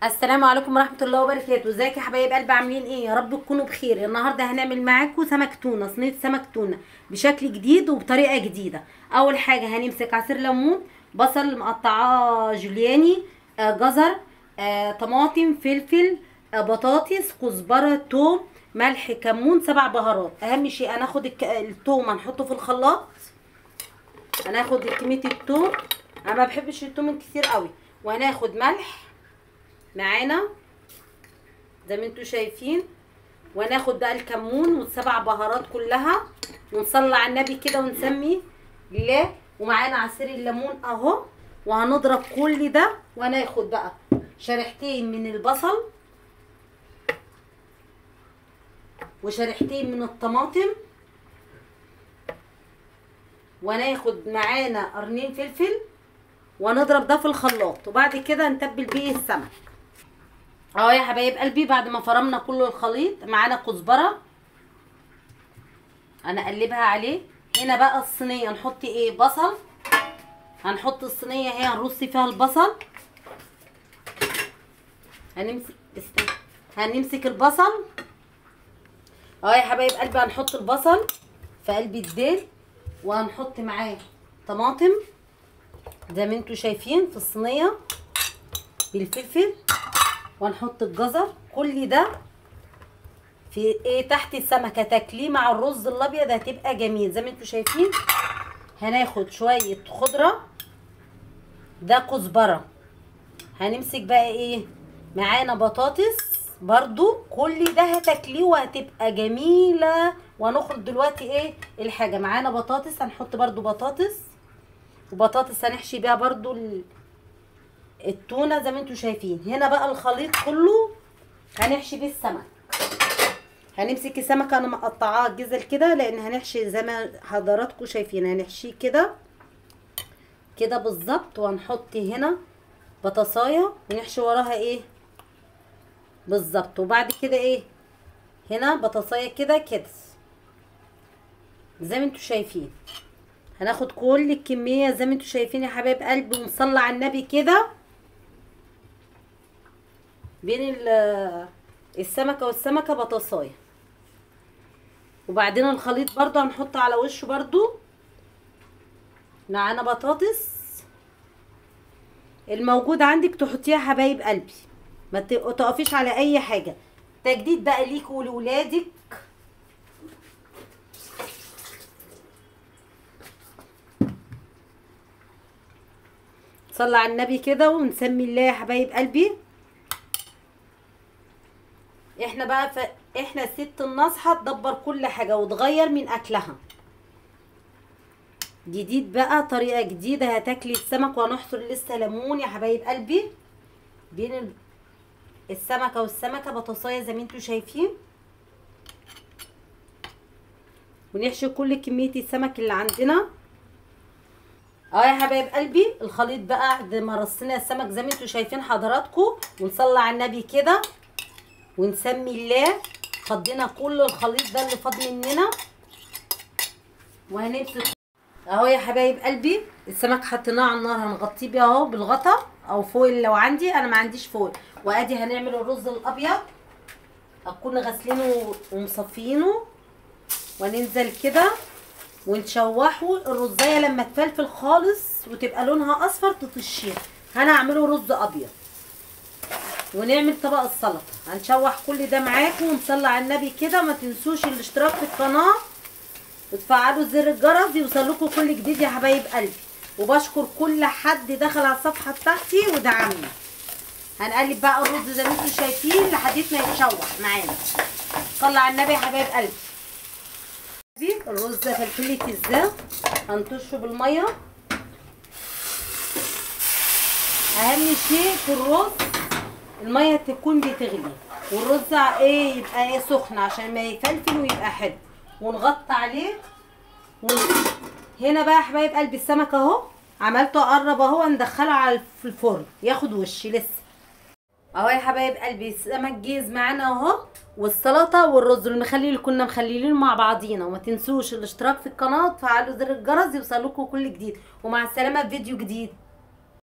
السلام عليكم ورحمه الله وبركاته ازيك يا حبايب قلبي عاملين ايه يا رب تكونوا بخير النهارده هنعمل معاكم سمك تونه صينيه سمك تونه بشكل جديد وبطريقه جديده اول حاجه هنمسك عصير ليمون بصل مقطعاه جولياني آه جزر آه طماطم فلفل آه بطاطس كزبره توم ملح كمون سبع بهارات اهم شيء هناخد الك- التوم هنحطه في الخلاط هناخد كميه التوم انا ما بحبش التوم الكتير قوي وهناخد ملح معانا زي ما انتوا شايفين وناخد بقى الكمون والسبع بهارات كلها ونصلي على النبي كده ونسمي الله ومعانا عصير الليمون اهو وهنضرب كل ده وناخد بقى شريحتين من البصل وشريحتين من الطماطم وناخد معانا قرنين فلفل ونضرب ده في الخلاط وبعد كده نتبل بيه السمك اهو يا حبايب قلبي بعد ما فرمنا كل الخليط معانا كزبره هنقلبها عليه هنا بقى الصينيه نحط ايه بصل هنحط الصينيه اهي هنرص فيها البصل هنمسك استنى هنمسك البصل اهو يا حبايب قلبي هنحط البصل في قلب الديل وهنحط معاه طماطم زي ما انتوا شايفين في الصينيه بالفلفل وهنحط الجزر كل ده في ايه تحت السمكه تاكليه مع الرز الابيض هتبقى جميل زي ما انتوا شايفين هناخد شويه خضره ده كزبره هنمسك بقى ايه معانا بطاطس برضو كل ده هتاكليه وهتبقى جميله وهنخرج دلوقتي ايه الحاجه معانا بطاطس هنحط برضو بطاطس وبطاطس هنحشي بيها برضو ال- التونه زي ما انتوا شايفين هنا بقى الخليط كله هنحشي بيه السمك هنمسك السمكه انا مقطعاها جزل كده لان هنحشي زي ما حضراتكم شايفين هنحشيه كده كده بالظبط وهنحط هنا بطاطسايه ونحشي وراها ايه بالظبط وبعد كده ايه هنا بطاطسايه كده كده زي ما انتوا شايفين هناخد كل الكميه زي ما انتوا شايفين يا حبايب قلبي ونصلي على النبي كده بين ال- السمكه والسمكه بطاطسايه وبعدين الخليط برضو هنحط على وشه برضو معانا بطاطس الموجود عندك تحطيها حبايب قلبي ما ت- تقفيش على اي حاجه تجديد بقى ليكوا ولولادك صلى على النبي كده ونسمي الله يا حبايب قلبي احنا بقى ف... احنا الست الناصحه تدبر كل حاجه وتغير من اكلها جديد بقى طريقه جديده هتاكلي السمك وهنحصر لسه ليمون يا حبايب قلبي بين ال- السمكه والسمكه بطاطسايه زي ما انتوا شايفين ونحشي كل كميه السمك اللي عندنا اه يا حبايب قلبي الخليط بقى بعد ما رصينا السمك زي ما انتوا شايفين حضراتكم ونصلي على النبي كده ونسمي الله فضينا كل الخليط ده اللي فاض مننا وهنمسك اهو يا حبايب قلبي السمك حطيناه على النار هنغطيه بيه اهو بالغطا او فويل لو عندي انا ما عنديش فويل وادي هنعمل الرز الابيض هنكون غاسلينه ومصفيينه وننزل كده ونشوحه الرزايه لما تفلفل خالص وتبقى لونها اصفر تطشيها هنعمله رز ابيض ونعمل طبق السلطه هنشوح كل ده معاكم ونصلي على النبي كده ما تنسوش الاشتراك في القناه وتفعلوا زر الجرس يوصلكوا كل جديد يا حبايب قلبي وبشكر كل حد دخل على الصفحه بتاعتي ودعمني هنقلب بقى الرز زي ما انتم شايفين لحد ما يتشوح معانا صلي على النبي يا حبايب قلبي دي الرز فلفله ازاي هنطشه بالميه اهم شيء في الرز الميه تكون بتغلي والرز ايه يبقى ايه سخن عشان ما يفلفل ويبقى حلو ونغطي عليه ون... هنا بقى يا حبايب قلبي السمك اهو عملته اقرب اهو هندخله على في الفرن ياخد وش لسه اهو يا حبايب قلبي السمك جيز معانا اهو والسلطه والرز المخلي اللي كنا مخليينه مع بعضينا وما تنسوش الاشتراك في القناه وتفعلوا زر الجرس يوصلكوا كل جديد ومع السلامه في فيديو جديد